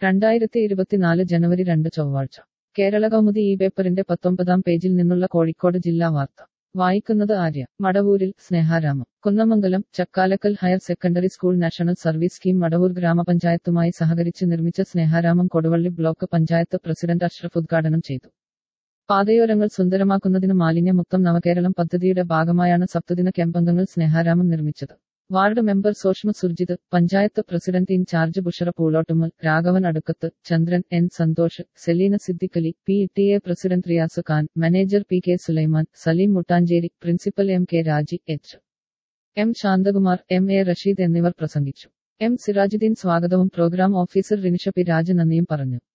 രണ്ടായിരത്തി ഇരുപത്തിനാല് ജനുവരി രണ്ട് ചൊവ്വാഴ്ച കേരള കൗമുദി ഈ പേപ്പറിന്റെ പത്തൊമ്പതാം പേജിൽ നിന്നുള്ള കോഴിക്കോട് ജില്ലാ വാർത്ത വായിക്കുന്നത് ആര്യ മടവൂരിൽ Snehaaramam Kunnamangalam Chakkalakkal higher secondary school national service scheme Madavoor ഗ്രാമപഞ്ചായത്തുമായി സഹകരിച്ച് നിർമ്മിച്ച സ്നേഹാരാമം കൊടുവള്ളി ബ്ലോക്ക് പഞ്ചായത്ത് പ്രസിഡന്റ് അഷ്റഫ് ഉദ്ഘാടനം ചെയ്തു പാതയോരങ്ങൾ സുന്ദരമാക്കുന്നതിന് മാലിന്യമുക്തം നവകേരളം പദ്ധതിയുടെ ഭാഗമായാണ് സപ്തദിന ക്യാമ്പംഗങ്ങൾ സ്നേഹാരാമം നിർമ്മിച്ചത് ward member Soshma Surjith panchayat president incharge Bushara Poolottumal Raghavan Adukkath Chandran N Santhosh Seleena Siddiqali P T A president Riyas Khan manager P K Sulaiman Saleem Muttancheri principal M K Raji H M Shanthakumar M A Rasheed എന്നിവർ പ്രസംഗിച്ചു എം സിറാജുദ്ദീൻ സ്വാഗതവും programme officer Rinisha P Raja നന്ദിയും പറഞ്ഞു